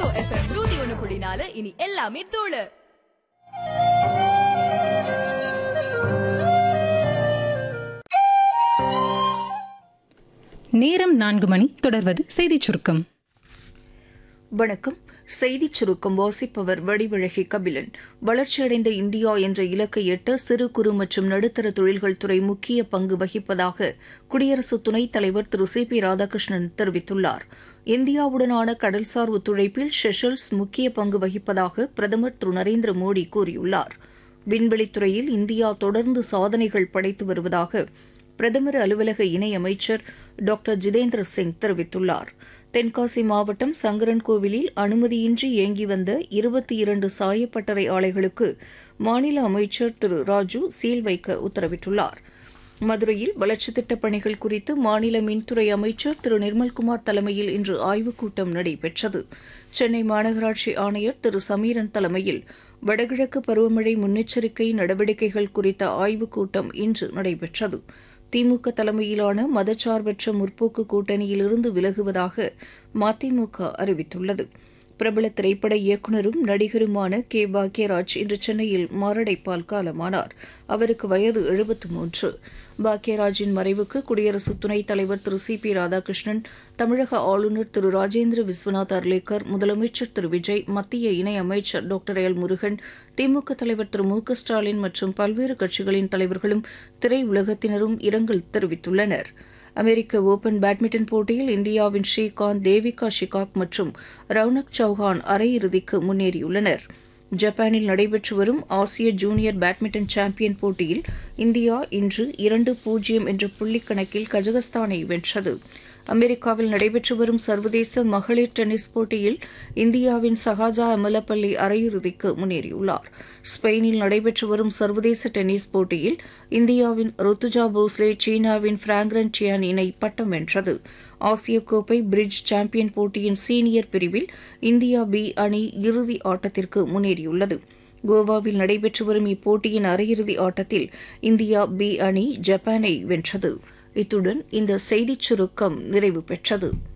rainbow FM நூத்தி ஒண்ணு புள்ளி நாலு இனி எல்லாமே தூளு நேரம் நான்கு மணி தொடர்வது செய்திச் சுருக்கம் வணக்கம் செய்திச் சுருக்கம் வாசிப்பவர் வடிவழகி கபிலன் வளர்ச்சியடைந்த இந்தியா என்ற இலக்கை எட்ட சிறு குறு மற்றும் நடுத்தர தொழில்கள் துறை முக்கிய பங்கு வகிப்பதாக குடியரசு துணைத் தலைவர் திரு சி பி ராதாகிருஷ்ணன் தெரிவித்துள்ளார் இந்தியாவுடனான கடல்சார் ஒத்துழைப்பில் ஷெஷல்ஸ் முக்கிய பங்கு வகிப்பதாக பிரதமர் திரு நரேந்திர மோடி கூறியுள்ளார் விண்வெளித்துறையில் இந்தியா தொடர்ந்து சாதனைகள் படைத்து வருவதாக பிரதமர் அலுவலக இணையமைச்சர் டாக்டர் ஜிதேந்திர சிங் தெரிவித்துள்ளார் தென்காசி மாவட்டம் சங்கரன் கோவிலில் அனுமதியின்றி இயங்கி வந்த இருபத்தி இரண்டு சாயப்பட்டறை ஆலைகளுக்கு மாநில அமைச்சர் திரு ராஜு சீல் வைக்க உத்தரவிட்டுள்ளார் மதுரையில் வளர்ச்சித் திட்டப் பணிகள் குறித்து மாநில மின்துறை அமைச்சர் திரு நிர்மல்குமார் தலைமையில் இன்று ஆய்வுக் கூட்டம் நடைபெற்றது சென்னை மாநகராட்சி ஆணையர் திரு சமீரன் தலைமையில் வடகிழக்கு பருவமழை முன்னெச்சரிக்கை நடவடிக்கைகள் குறித்த ஆய்வுக் கூட்டம் இன்று நடைபெற்றது திமுக தலைமையிலான மதச்சார்பற்ற முற்போக்கு கூட்டணியிலிருந்து விலகுவதாக மதிமுக அறிவித்துள்ளது பிரபல திரைப்பட இயக்குநரும் நடிகருமான கே பாக்யராஜ் இன்று சென்னையில் மாரடைப்பால் காலமானார் அவருக்கு வயது எழுபத்து மூன்று பாக்யராஜின் மறைவுக்கு குடியரசு துணைத் தலைவர் திரு சி பி ராதாகிருஷ்ணன் தமிழக ஆளுநர் திரு ராஜேந்திர விஸ்வநாத் அர்லேக்கர் முதலமைச்சர் திரு விஜய் மத்திய இணையமைச்சர் டாக்டர் எல் முருகன் திமுக தலைவர் திரு மு க ஸ்டாலின் மற்றும் பல்வேறு கட்சிகளின் தலைவர்களும் திரையுலகத்தினரும் இரங்கல் தெரிவித்துள்ளனா் அமெரிக்க ஓபன் பேட்மிண்டன் போட்டியில் இந்தியாவின் ஸ்ரீகாந்த் தேவிகா ஷிகாக் மற்றும் ரவுனக் சௌஹான் அரையிறுதிக்கு முன்னேறியுள்ளனர் ஜப்பானில் நடைபெற்று வரும் ஆசிய ஜூனியர் பேட்மிண்டன் சாம்பியன் போட்டியில் இந்தியா இன்று இரண்டு பூஜ்ஜியம் என்ற புள்ளிக் கணக்கில் கஜகஸ்தானை வென்றது அமெரிக்காவில் நடைபெற்று வரும் சர்வதேச மகளிர் டென்னிஸ் போட்டியில் இந்தியாவின் சஹாஜா அமலப்பள்ளி அரையிறுதிக்கு முன்னேறியுள்ளார் ஸ்பெயினில் நடைபெற்று வரும் சர்வதேச டென்னிஸ் போட்டியில் இந்தியாவின் ருத்துஜா போஸ்லே சீனாவின் பிராங்ரன் சியான் இணை பட்டம் வென்றது ஆசிய கோப்பை பிரிட்ஜ் சாம்பியன் போட்டியின் சீனியர் பிரிவில் இந்தியா பி அணி இறுதி ஆட்டத்திற்கு முன்னேறியுள்ளது கோவாவில் நடைபெற்று வரும் இப்போட்டியின் அரையிறுதி ஆட்டத்தில் இந்தியா பி அணி ஜப்பானை வென்றது இத்துடன் இந்த செய்திச் சுருக்கம் நிறைவு பெற்றது